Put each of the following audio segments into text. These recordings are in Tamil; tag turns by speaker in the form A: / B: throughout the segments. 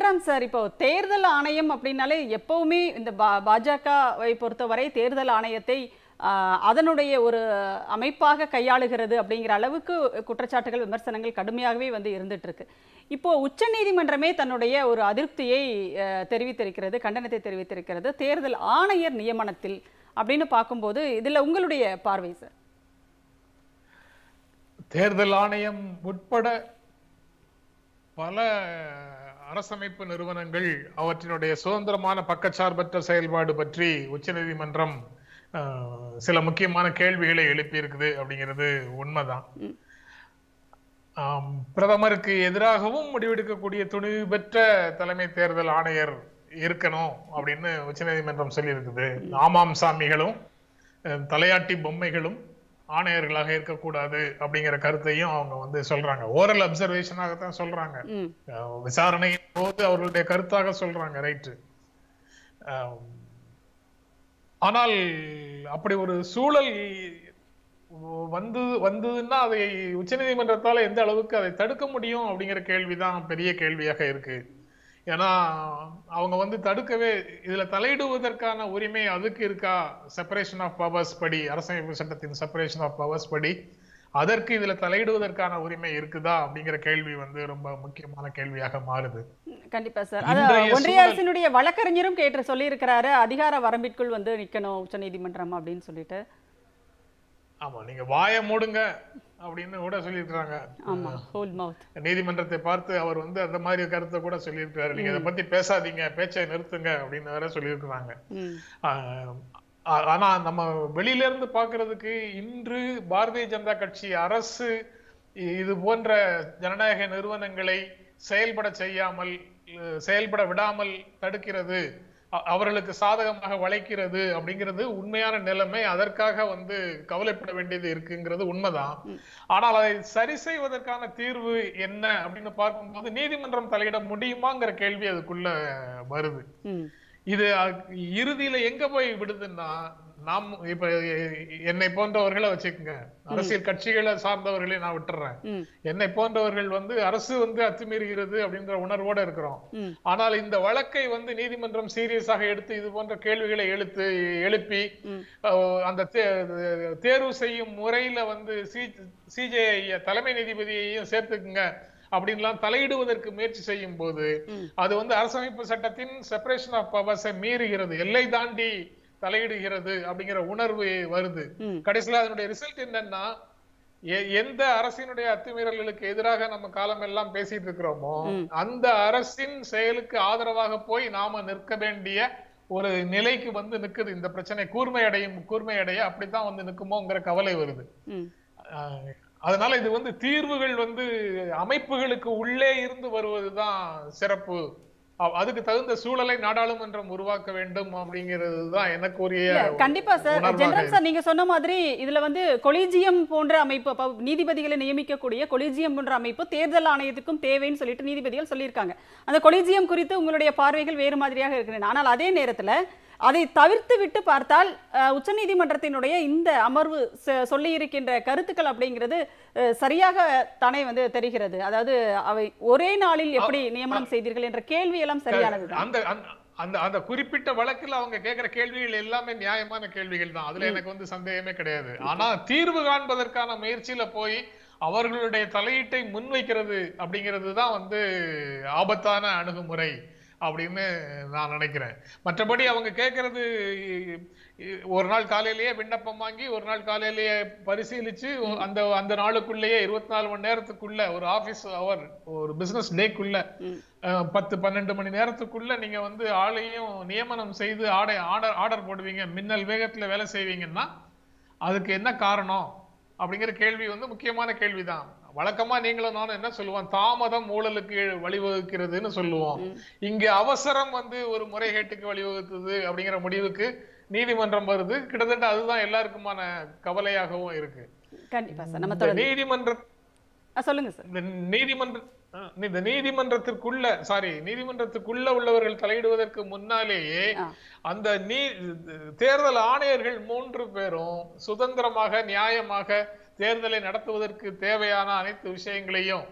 A: ஜெயராம் சார் இப்போ தேர்தல் ஆணையம் அப்படின்னாலே எப்பவுமே இந்த பா- பாஜகவை பொறுத்தவரை தேர்தல் ஆணையத்தை ஆஹ், அதனுடைய ஒரு அமைப்பாக கையாளுகிறது அப்படிங்கிற அளவுக்கு குற்றச்சாட்டுகள் விமர்சனங்கள் கடுமையாகவே வந்து இருந்துட்டு இருக்கு இப்போ உச்சநீதிமன்றமே தன்னுடைய ஒரு அதிருப்தியை அஹ், தெரிவித்திருக்கிறது கண்டனத்தை தெரிவித்திருக்கிறது தேர்தல் ஆணையர் நியமனத்தில் அப்படின்னு பார்க்கும்போது இதுல உங்களுடைய பார்வை சார்
B: தேர்தல் ஆணையம் உட்பட பல அரசமைப்பு நிறுவனங்கள் அவற்றினுடைய சுதந்திரமான பக்கச்சார்பற்ற செயல்பாடு பற்றி உச்சநீதிமன்றம் அஹ், சில முக்கியமான கேள்விகளை எழுப்பியிருக்குது அப்படிங்கிறது உண்மைதான் ஆம், பிரதமருக்கு எதிராகவும் முடிவெடுக்கக்கூடிய துணிவு பெற்ற தலைமை தேர்தல் ஆணையர் இருக்கணும் அப்படின்னு உச்சநீதிமன்றம் சொல்லியிருக்குது ஆமாம் சாமிகளும் அஹ், தலையாட்டி பொம்மைகளும் ஆணையர்களாக இருக்கக்கூடாது அப்படிங்கிற கருத்தையும் அவங்க வந்து சொல்றாங்க ஓரல் அப்சர்வேஷனாகத்தான் சொல்றாங்க
A: ம்
B: அஹ், விசாரணையின் போது அவர்களுடைய கருத்தாக சொல்றாங்க ரைட்டு ஆனால் அப்படி ஒரு சூழல் வந்து வந்ததுன்னா அதை உச்சநீதிமன்றத்தால எந்த அளவுக்கு அதை தடுக்க முடியும் அப்படிங்கிற கேள்விதான் பெரிய கேள்வியாக இருக்கு ஏன்னா அவங்க வந்து தடுக்கவே இதுல தலையிடுவதற்கான உரிமை அதுக்கு இருக்கா செப்பரேஷன் ஆஃப் பவர்ஸ் படி அரசமைப்பு சட்டத்தின் செப்பரேஷன் ஆஃப் பவர்ஸ் படி அதற்கு இதுல தலையிடுவதற்கான உரிமை இருக்குதா அப்படிங்கிற கேள்வி வந்து ரொம்ப முக்கியமான கேள்வியாக மாறுது
A: கண்டிப்பா சார் அது
B: இன்றைய
A: ஒன்றிய
B: சூழல்-
A: அரசினுடைய வழக்கறிஞரும் கேட்டு சொல்லியிருக்கிறாரு அதிகார வரம்பிற்குள் வந்து நிக்கணும் உச்சநீதிமன்றம் அப்படின்னு சொல்லிட்டு
B: ஆமா நீங்க வாயை மூடுங்க அப்படின்னு கூட சொல்லியிருக்கிறாங்க
A: ஆமா ஹோல் மவுத்
B: நீதிமன்றத்தை பார்த்து அவர் வந்து அந்த மாதிரி கருத்தை கூட சொல்லியிருக்கிறாரு நீங்க இதை பத்தி பேசாதீங்க பேச்சை நிறுத்துங்க அப்படின்னு வேற சொல்லியிருக்கிறாங்க
A: ம்
B: ஆஹ் ஆ- ஆனா நம்ம வெளியில இருந்து பாக்குறதுக்கு இன்று பாரதிய ஜனதா கட்சி அரசு இ- இது போன்ற ஜனநாயக நிறுவனங்களை செயல்பட செய்யாமல் அஹ், செயல்பட விடாமல் தடுக்கிறது அ- அவர்களுக்கு சாதகமாக வளைக்கிறது அப்படிங்கிறது உண்மையான நிலைமை அதற்காக வந்து கவலைப்பட வேண்டியது இருக்குங்கிறது உண்மைதான் ஆனால் அதை சரி செய்வதற்கான தீர்வு என்ன அப்படின்னு பார்க்கும்போது நீதிமன்றம் தலையிட முடியுமாங்கிற கேள்வி அதுக்குள்ள வருது
A: ம்
B: இது அ- இறுதியில எங்க போய் விடுதுன்னா நாம் இப்ப என்னை போன்றவர்களை வச்சுக்கோங்க அரசியல் கட்சிகளை சார்ந்தவர்களை நான் விட்டுறேன்
A: ம்
B: என்னை போன்றவர்கள் வந்து அரசு வந்து அத்துமீறுகிறது அப்படின்ற உணர்வோட இருக்கிறோம்
A: ம்
B: ஆனால் இந்த வழக்கை வந்து நீதிமன்றம் சீரியஸாக எடுத்து இது போன்ற கேள்விகளை எழுத்து எழுப்பி
A: ம்.
B: அஹ், அந்த தே- தேர்வு செய்யும் முறையில வந்து சிஜே தலைமை நீதிபதியையும் சேர்த்துக்குங்க அப்படின்லாம் தலையிடுவதற்கு முயற்சி செய்யும் போது
A: ம்.
B: அது வந்து அரசமைப்பு சட்டத்தின் செப்பரேஷன் ஆஃப் பவர்ஸை மீறுகிறது எல்லை தாண்டி தலையிடுகிறது அப்படிங்கிற உணர்வு வருது
A: ம்.
B: கடைசியில அதனுடைய ரிசல்ட் என்னன்னா எ- எந்த அரசினுடைய அத்துமீறல்களுக்கு எதிராக நம்ம காலம் எல்லாம் பேசிட்டு இருக்கிறோமோ அந்த அரசின் செயலுக்கு ஆதரவாக போய் நாம நிற்க வேண்டிய ஒரு நிலைக்கு வந்து நிக்குது இந்த பிரச்சனை கூர்மை அடையும் கூர்மை அடைய அப்படித்தான் வந்து நிக்குமோங்கிற கவலை வருது
A: ம்
B: ஆஹ் அதனால இது வந்து தீர்வுகள் வந்து அமைப்புகளுக்கு உள்ளே இருந்து வருவதுதான் சிறப்பு அ- அதுக்கு தகுந்த சூழலை நாடாளுமன்றம் உருவாக்க வேண்டும் அப்படிங்கிறது தான் எனக்குரிய
A: இல்ல, கண்டிப்பா சார்
B: உணர்வாக
A: ஜெனரல் சார் நீங்க சொன்ன மாதிரி இதுல வந்து கொலிஜியம் போன்ற அமைப்பு அப்ப நீதிபதிகளை நியமிக்கக்கூடிய கொலிஜியம் போன்ற அமைப்பு தேர்தல் ஆணையத்துக்கும் தேவைன்னு சொல்லிட்டு நீதிபதிகள் சொல்லியிருக்காங்க அந்த கொலிஜியம் குறித்து உங்களுடைய பார்வைகள் வேறு மாதிரியாக இருக்கின்றன ஆனால் அதே நேரத்துல அதை தவிர்த்து விட்டு பார்த்தால் அஹ், உச்சநீதிமன்றத்தினுடைய இந்த அமர்வு சொ- சொல்லியிருக்கின்ற கருத்துக்கள் அப்படிங்கிறது அஹ், சரியாக தானே வந்து தெரிகிறது அதாவது அவை ஒரே நாளில் எப்படி நியமனம் செய்தீர்கள் என்ற கேள்வி எல்லாம் சரியானதுதான்
B: அந்த அந்த- அந்த அந்த குறிப்பிட்ட வழக்குல அவங்க கேட்கிற கேள்விகள் எல்லாமே நியாயமான கேள்விகள் தான் அதுல எனக்கு வந்து சந்தேகமே கிடையாது ஆனா தீர்வு காண்பதற்கான முயற்சியில போய் அவர்களுடைய தலையீட்டை முன்வைக்கிறது அப்படிங்கிறது தான் வந்து ஆபத்தான அணுகுமுறை அப்படின்னு நான் நினைக்கிறேன் மற்றபடி அவங்க கேட்கறது இ- இ- ஒரு நாள் காலையிலேயே விண்ணப்பம் வாங்கி ஒரு நாள் காலையிலேயே பரிசீலிச்சு அந்த அந்த நாளுக்குள்ளேயே இருபத்தி நாலு மணி நேரத்துக்குள்ள ஒரு ஆபீஸ் அவர் ஒரு பிசினஸ் டேக்குள்ள அஹ், பத்து பன்னெண்டு மணி நேரத்துக்குள்ள நீங்க வந்து ஆளையும் நியமனம் செய்து ஆடை ஆர்டர் ஆர்டர் போடுவீங்க மின்னல் வேகத்துல வேலை செய்வீங்கன்னா அதுக்கு என்ன காரணம் அப்படிங்கிற கேள்வி வந்து முக்கியமான கேள்விதான் வழக்கமா நீங்களும் நானும் என்ன சொல்லுவோம் தாமதம் ஊழலுக்கு வழிவகுக்கிறதுன்னு சொல்லுவோம் இங்க அவசரம் வந்து ஒரு முறைகேட்டுக்கு வழிவகுத்தது அப்படிங்கிற முடிவுக்கு நீதிமன்றம் வருது கிட்டத்தட்ட அதுதான் எல்லாருக்குமான கவலையாகவும் இருக்கு
A: கண்டிப்பா சார் நம்ம
B: இந்த
A: தொடர்ந்து
B: நீதிமன்ற
A: ஆ, சொல்லுங்க சார்
B: இந்த நீதிமன்ற அஹ், இந்த நீதிமன்றத்திற்குள்ள சாரி நீதிமன்றத்துக்குள்ள உள்ளவர்கள் தலையிடுவதற்கு முன்னாலேயே
A: ஆ.
B: அந்த நீ தேர்தல் ஆணையர்கள் மூன்று பேரும் சுதந்திரமாக நியாயமாக தேர்தலை நடத்துவதற்கு தேவையான அனைத்து விஷயங்களையும்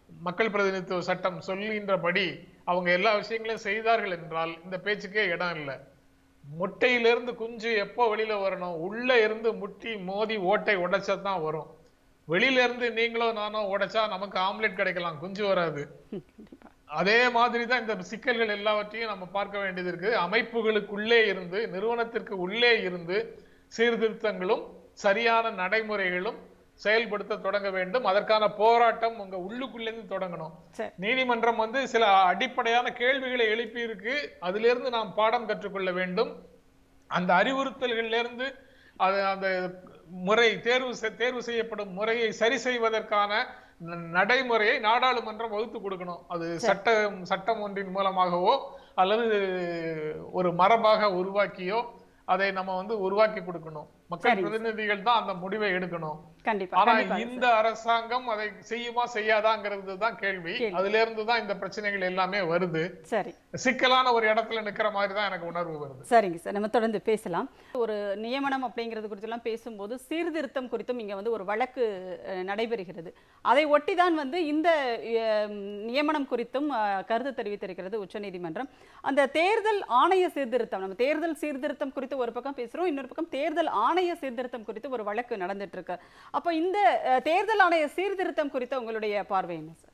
B: மக்கள் பிரதிநிதித்துவ சட்டம் சொல்கின்றபடி அவங்க எல்லா விஷயங்களையும் செய்தார்கள் என்றால் இந்த பேச்சுக்கே இடம் இல்லை முட்டையிலிருந்து குஞ்சு எப்போ வெளியில வரணும் உள்ள இருந்து முட்டி மோதி ஓட்டை உடைச்சா தான் வரும் வெளியில இருந்து நீங்களோ நானோ உடைச்சா நமக்கு ஆம்லெட் கிடைக்கலாம் குஞ்சு வராது
A: ம், கண்டிப்பா
B: அதே மாதிரி தான் இந்த சிக்கல்கள் எல்லாவற்றையும் நம்ம பார்க்க வேண்டியது இருக்கு அமைப்புகளுக்குள்ளே இருந்து நிறுவனத்திற்கு உள்ளே இருந்து சீர்திருத்தங்களும் சரியான நடைமுறைகளும் செயல்படுத்த தொடங்க வேண்டும் அதற்கான போராட்டம் உங்க உள்ளுக்குள்ளேருந்து தொடங்கணும்
A: சரி
B: நீதிமன்றம் வந்து சில அடிப்படையான கேள்விகளை எழுப்பி இருக்கு அதுல இருந்து நாம் பாடம் கற்றுக்கொள்ள வேண்டும் அந்த அறிவுறுத்தல்கள்ல இருந்து அது அந்த முறை தேர்வு செ- தேர்வு செய்யப்படும் முறையை சரி செய்வதற்கான ந- நடைமுறையை நாடாளுமன்றம் வகுத்து கொடுக்கணும் அது சட்டம் சட்டம் ஒன்றின் மூலமாகவோ அல்லது ஒரு மரபாக உருவாக்கியோ அதை நம்ம வந்து உருவாக்கி கொடுக்கணும் மக்கள்
A: சரி.
B: பிரதிநிதிகள் தான் அந்த முடிவை எடுக்கணும்
A: கண்டிப்பா
B: ஆனா
A: கண்டிப்பா
B: இந்த அரசாங்கம் அதை செய்யுமா செய்யாதாங்கிறது தான் கேள்வி
A: கேள்வி.
B: அதுல இருந்து தான் இந்த பிரச்சனைகள் எல்லாமே வருது
A: சரி
B: சிக்கலான ஒரு இடத்துல நிக்கிற மாதிரி தான் எனக்கு உணர்வு வருது
A: சரிங்க சார் நம்ம தொடர்ந்து பேசலாம் ஒரு நியமனம் அப்படிங்கிறது குறித்தெல்லாம் பேசும்போது சீர்திருத்தம் குறித்தும் இங்கே வந்து ஒரு வழக்கு அஹ், நடைபெறுகிறது அதை ஒட்டி தான் வந்து இந்த அஹ், நியமனம் குறித்தும் அஹ், கருத்து தெரிவித்திருக்கிறது உச்சநீதிமன்றம் அந்த தேர்தல் ஆணைய சீர்திருத்தம் நம்ம தேர்தல் சீர்திருத்தம் குறித்து ஒரு பக்கம் பேசுறோம் இன்னொரு பக்கம் தேர்தல் ஆணைய சீர்திருத்தம் குறித்து ஒரு வழக்கு நடந்துட்டு இருக்கு அப்போ இந்த அஹ், தேர்தல் ஆணைய சீர்திருத்தம் குறித்த உங்களுடைய பார்வை என்ன சார்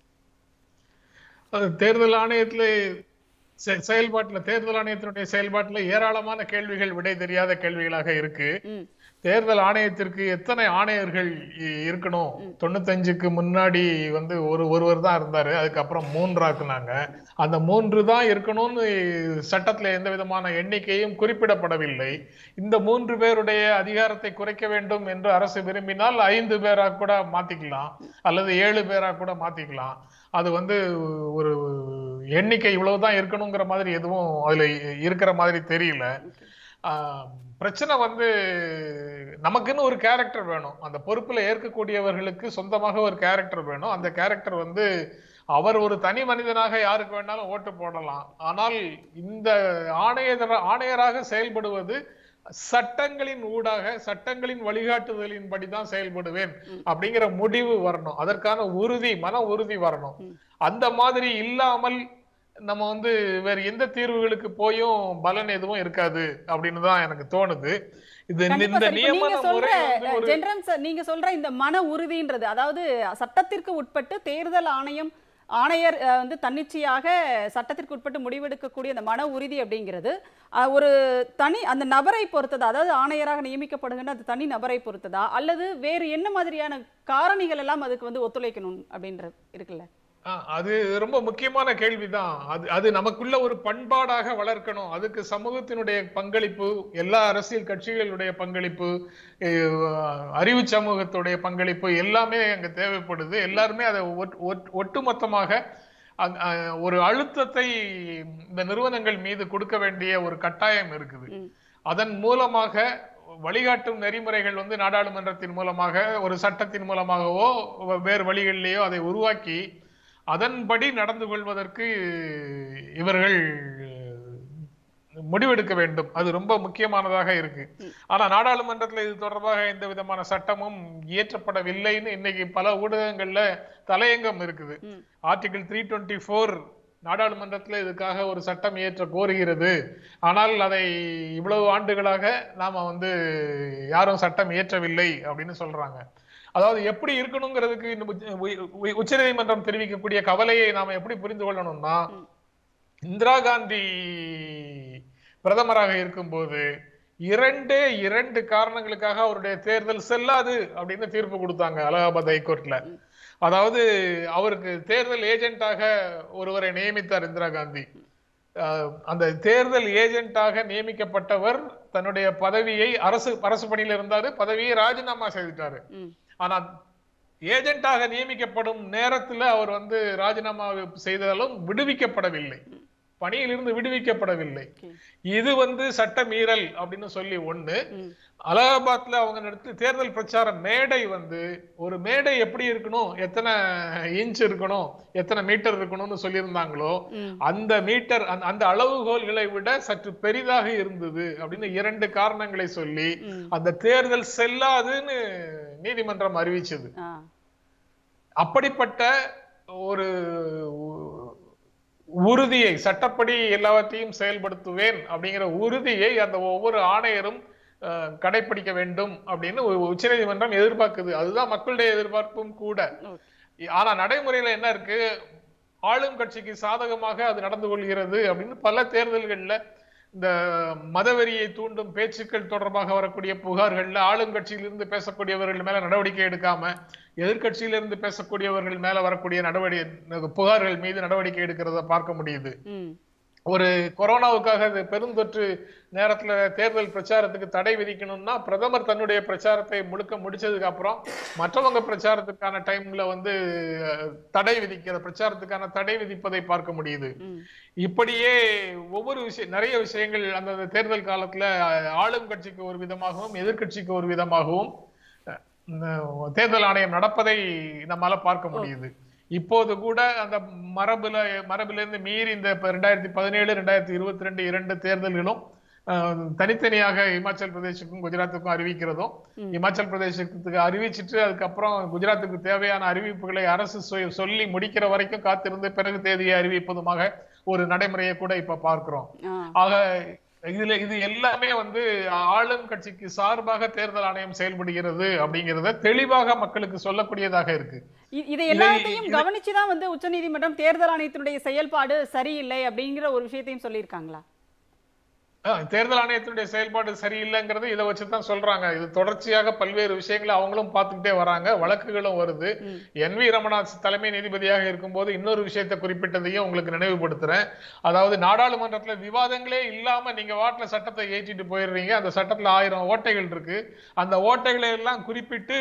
B: அது தேர்தல் ஆணையத்துல செ- செயல்பாட்டுல தேர்தல் ஆணையத்தினுடைய செயல்பாட்டுல ஏராளமான கேள்விகள் விடை தெரியாத கேள்விகளாக இருக்கு
A: ம்
B: தேர்தல் ஆணையத்திற்கு எத்தனை ஆணையர்கள் இ- இருக்கணும் தொண்ணூத்தஞ்சுக்கு முன்னாடி வந்து ஒரு ஒருவர் தான் இருந்தாரு அதுக்கப்புறம் மூன்றாக்குனாங்க அந்த மூன்று தான் இருக்கணும்னு சட்டத்துல எந்த விதமான எண்ணிக்கையும் குறிப்பிடப்படவில்லை இந்த மூன்று பேருடைய அதிகாரத்தை குறைக்க வேண்டும் என்று அரசு விரும்பினால் ஐந்து பேரா கூட மாத்திக்கலாம் அல்லது ஏழு பேரா கூட மாத்திக்கலாம் அது வந்து ஒரு எண்ணிக்கை இவ்வளவுதான் இருக்கணுங்கிற மாதிரி எதுவும் அதுல இ- இருக்கிற மாதிரி தெரியல ஆஹ் பிரச்சனை வந்து நமக்குன்னு ஒரு கேரக்டர் வேணும் அந்த பொறுப்புல ஏற்கக்கூடியவர்களுக்கு சொந்தமாக ஒரு கேரக்டர் வேணும் அந்த கேரக்டர் வந்து அவர் ஒரு தனி மனிதனாக யாருக்கு வேணாலும் ஓட்டு போடலாம் ஆனால் இந்த ஆணையர ஆணையராக செயல்படுவது சட்டங்களின் ஊடாக சட்டங்களின் வழிகாட்டுதலின்படி தான் செயல்படுவேன் அப்படிங்கிற முடிவு வரணும் அதற்கான உறுதி மன உறுதி வரணும் அந்த மாதிரி இல்லாமல் நம்ம வந்து வேற எந்த தீர்வுகளுக்கு போயும் பலன் எதுவும் இருக்காது அப்படின்னு தான் எனக்கு தோணுது இது
A: கண்டிப்பா
B: இந்த
A: சார். இப்ப நீங்க
B: நியமன
A: சொல்ற
B: முறை வந்து ஒரு
A: ஜென்ரல் சார் நீங்க சொல்ற இந்த மன உறுதின்றது அதாவது சட்டத்திற்கு உட்பட்டு தேர்தல் ஆணையம் ஆணையர் அஹ், வந்து தன்னிச்சையாக சட்டத்திற்கு உட்பட்டு முடிவெடுக்கக்கூடிய அந்த மன உறுதி அப்படிங்கிறது அஹ், ஒரு தனி அந்த நபரை பொறுத்ததா அதாவது ஆணையராக நியமிக்கப்படுகின்ற அந்த தனி நபரை பொறுத்ததா அல்லது வேறு என்ன மாதிரியான காரணிகள் எல்லாம் அதுக்கு வந்து ஒத்துழைக்கணும் அப்படின்ற இருக்குல்ல
B: ஆ, அது ரொம்ப முக்கியமான கேள்விதான் அது அது நமக்குள்ள ஒரு பண்பாடாக வளர்க்கணும் அதுக்கு சமூகத்தினுடைய பங்களிப்பு எல்லா அரசியல் கட்சிகளுடைய பங்களிப்பு அஹ், அறிவு சமூகத்துடைய பங்களிப்பு எல்லாமே அங்க தேவைப்படுது எல்லாருமே அதை ஒட்- ஒட்- ஒட்டுமொத்தமாக அங்க- அஹ், ஒரு அழுத்தத்தை இந்த நிறுவனங்கள் மீது கொடுக்க வேண்டிய ஒரு கட்டாயம் இருக்குது
A: ம்.
B: அதன் மூலமாக வழிகாட்டும் நெறிமுறைகள் வந்து நாடாளுமன்றத்தின் மூலமாக ஒரு சட்டத்தின் மூலமாகவோ வேறு வழிகளிலேயோ அதை உருவாக்கி அதன்படி நடந்து கொள்வதற்கு இவர்கள் முடிவெடுக்க வேண்டும் அது ரொம்ப முக்கியமானதாக இருக்கு ஆனா நாடாளுமன்றத்துல இது தொடர்பாக எந்த விதமான சட்டமும் இயற்றப்படவில்லைன்னு இன்னைக்கு பல ஊடகங்கள்ல தலையங்கம் இருக்குது
A: ம்.
B: ஆர்டிகிள் த்ரீ டுவெண்ட்டி ஃபோர் நாடாளுமன்றத்துல இதுக்காக ஒரு சட்டம் இயற்ற கோருகிறது ஆனால் அதை இவ்வளவு ஆண்டுகளாக நாம வந்து யாரும் சட்டம் இயற்றவில்லை அப்படின்னு சொல்றாங்க அதாவது எப்படி இருக்கணுங்கிறதுக்கு இந்த உச்ச- உ- உ- உச்சநீதிமன்றம் தெரிவிக்கக்கூடிய கவலையை நாம எப்படி புரிந்து கொள்ளணும்னா இந்திரா காந்தி பிரதமராக இருக்கும்போது இரண்டே இரண்டு காரணங்களுக்காக அவருடைய தேர்தல் செல்லாது அப்படின்னு தீர்ப்பு கொடுத்தாங்க அலகாபாத் ஹைகோர்ட்ல அதாவது அவருக்கு தேர்தல் ஏஜென்ட்டாக ஒருவரை நியமித்தார் இந்திரா காந்தி அஹ், அந்த தேர்தல் ஏஜென்ட்டாக நியமிக்கப்பட்டவர் தன்னுடைய பதவியை அரசு அரசு பணியில இருந்தாரு பதவியை ராஜினாமா செய்துட்டாரு
A: ம்
B: ஆனா ஏஜென்ட்டாக நியமிக்கப்படும் நேரத்துல அவர் வந்து ராஜினாமா செய்தாலும் விடுவிக்கப்படவில்லை பணியிலிருந்து விடுவிக்கப்படவில்லை
A: Okay.
B: இது வந்து சட்ட மீறல் அப்படின்னு சொல்லி ஒண்ணு
A: ம்
B: அலகாபாத்ல அவங்க நடத்தி தேர்தல் பிரச்சார மேடை வந்து ஒரு மேடை எப்படி இருக்கணும் எத்தனை இன்ச் இருக்கணும் எத்தனை மீட்டர் இருக்கணும்னு சொல்லியிருந்தாங்களோ
A: ம்
B: அந்த மீட்டர் அந்த- அந்த அளவுகோல்களை விட சற்று பெரிதாக இருந்தது அப்படின்னு இரண்டு காரணங்களை சொல்லி
A: ம்
B: அந்த தேர்தல் செல்லாதுன்னு நீதிமன்றம் அறிவிச்சது
A: ஆ
B: அப்படிப்பட்ட ஒரு உறுதியை சட்டப்படி எல்லாவற்றையும் செயல்படுத்துவேன் அப்படிங்கிற உறுதியை அந்த ஒவ்வொரு ஆணையரும் அஹ், கடைப்பிடிக்க வேண்டும் அப்படின்னு உ- உச்சநீதிமன்றம் எதிர்பார்க்குது அதுதான் மக்களுடைய எதிர்பார்ப்பும் கூட
A: Okay.
B: ஆனா நடைமுறையில என்ன இருக்கு ஆளும் கட்சிக்கு சாதகமாக அது நடந்து கொள்கிறது அப்படின்னு பல தேர்தல்கள்ல இந்த மதவெறியை தூண்டும் பேச்சுக்கள் தொடர்பாக வரக்கூடிய புகார்கள்ல ஆளும் கட்சியிலிருந்து பேசக்கூடியவர்கள் மேல நடவடிக்கை எடுக்காம எதிர்க்கட்சியிலிருந்து பேசக்கூடியவர்கள் மேல வரக்கூடிய நடவடிக்கை புகார்கள் மீது நடவடிக்கை எடுக்கிறத பார்க்க முடியுது
A: ம்
B: ஒரு கொரோனாவுக்காக இது பெருந்தொற்று நேரத்துல தேர்தல் பிரச்சாரத்துக்கு தடை விதிக்கணும்னா பிரதமர் தன்னுடைய பிரச்சாரத்தை முழுக்க முடிச்சதுக்கு அப்புறம் மற்றவங்க பிரச்சாரத்துக்கான டைம்ல வந்து அஹ், தடை விதிக்கிற பிரச்சாரத்துக்கான தடை விதிப்பதை பார்க்க முடியுது
A: ம்
B: இப்படியே ஒவ்வொரு விஷயம் நிறைய விஷயங்கள் அந்த தேர்தல் காலத்துல அஹ், ஆளும் கட்சிக்கு ஒரு விதமாகவும் எதிர்க்கட்சிக்கு ஒரு விதமாகவும் அஹ், இந்த தேர்தல் ஆணையம் நடப்பதை நம்மால பார்க்க முடியுது இப்போது கூட அந்த மரபுல மரபுல இருந்து மீறி இந்த இப்ப ரெண்டாயிரத்தி பதினேழு ரெண்டாயிரத்தி இருபத்தி ரெண்டு இரண்டு தேர்தல்களும் அஹ், தனித்தனியாக இமாச்சல் பிரதேசுக்கும் குஜராத்துக்கும் அறிவிக்கிறதும் இமாச்சல் பிரதேசத்துக்கு அறிவிச்சிட்டு அதுக்கப்புறம் குஜராத்துக்கு தேவையான அறிவிப்புகளை அரசு சொ- சொல்லி முடிக்கிற வரைக்கும் காத்திருந்து பிறகு தேதியை அறிவிப்பதுமாக ஒரு நடைமுறையை கூட இப்ப பார்க்கிறோம்
A: ஆ
B: ஆக இதுல இது எல்லாமே வந்து ஆளும் கட்சிக்கு சார்பாக தேர்தல் ஆணையம் செயல்படுகிறது அப்படிங்கறத தெளிவாக மக்களுக்கு சொல்லக்கூடியதாக இருக்கு
A: இ- இதை எல்லாத்தையும் கவனிச்சுதான் வந்து உச்சநீதிமன்றம் தேர்தல் ஆணையத்தினுடைய செயல்பாடு சரியில்லை அப்படிங்கிற ஒரு விஷயத்தையும் சொல்லியிருக்காங்களா
B: ஆஹ் தேர்தல் ஆணையத்தினுடைய செயல்பாடு சரியில்லைங்கிறது இதை வச்சுதான் சொல்றாங்க இது தொடர்ச்சியாக பல்வேறு விஷயங்களை அவங்களும் பார்த்துக்கிட்டே வராங்க வழக்குகளும் வருது
A: ம்.
B: என் வி ரமணா தலைமை நீதிபதியாக இருக்கும்போது இன்னொரு விஷயத்தை குறிப்பிட்டதையும் உங்களுக்கு நினைவுபடுத்துறேன் அதாவது நாடாளுமன்றத்துல விவாதங்களே இல்லாம நீங்க வாட்டில சட்டத்தை ஏற்றிட்டு போயிடுறீங்க அந்த சட்டத்துல ஆயிரம் ஓட்டைகள் இருக்கு அந்த ஓட்டைகளை எல்லாம் குறிப்பிட்டு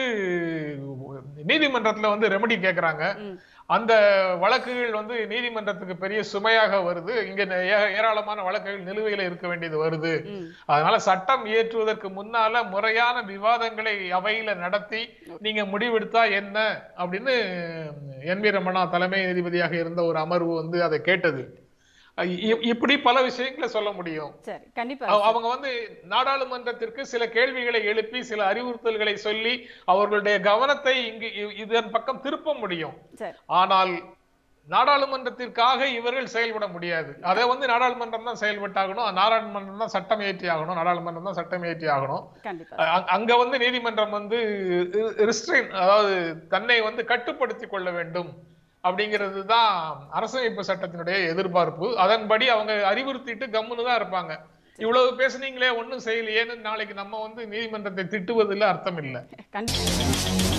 B: நீதிமன்றத்துல வந்து ரெமெடி கேக்குறாங்க
A: ம்.
B: அந்த வழக்குகள் வந்து நீதிமன்றத்துக்கு பெரிய சுமையாக வருது இங்க ஏ- ஏராளமான வழக்குகள் நிலுவையில இருக்க வேண்டியது வருது
A: ம்
B: அதனால சட்டம் இயற்றுவதற்கு முன்னால முறையான விவாதங்களை அவையில நடத்தி நீங்க முடிவெடுத்தா என்ன அப்படின்னு என் வி ரமணா தலைமை நீதிபதியாக இருந்த ஒரு அமர்வு வந்து அதை கேட்டது இ- இப்படி பல விஷயங்களை சொல்ல முடியும்
A: சரி கண்டிப்பா
B: அவ- அவங்க வந்து நாடாளுமன்றத்திற்கு சில கேள்விகளை எழுப்பி சில அறிவுறுத்தல்களை சொல்லி அவர்களுடைய கவனத்தை இங்கு இ- இதன் பக்கம் திருப்ப முடியும்
A: சரி
B: ஆனால் நாடாளுமன்றத்திற்காக இவர்கள் செயல்பட முடியாது அதை வந்து நாடாளுமன்றம் தான் செயல்பட்டாகணும் நாடாளுமன்றம் தான் சட்டம் இயற்றி ஆகணும் நாடாளுமன்றம் தான் சட்டம் இயற்றி ஆகணும்
A: கண்டிப்பா
B: அ- அங்க வந்து நீதிமன்றம் வந்து ரிஸ்ட்ரெயின் அதாவது தன்னை வந்து கட்டுப்படுத்திக் கொள்ள வேண்டும் அப்படிங்கிறது தான் அரசமைப்பு சட்டத்தினுடைய எதிர்பார்ப்பு அதன்படி அவங்க அறிவுறுத்திட்டு கம்முன்னு தான் இருப்பாங்க இவ்வளவு பேசுனீங்களே ஒண்ணும் செய்யலையேன்னு நாளைக்கு நம்ம வந்து நீதிமன்றத்தை திட்டுவதில் அர்த்தம் இல்லை
A: கண்டிப்பா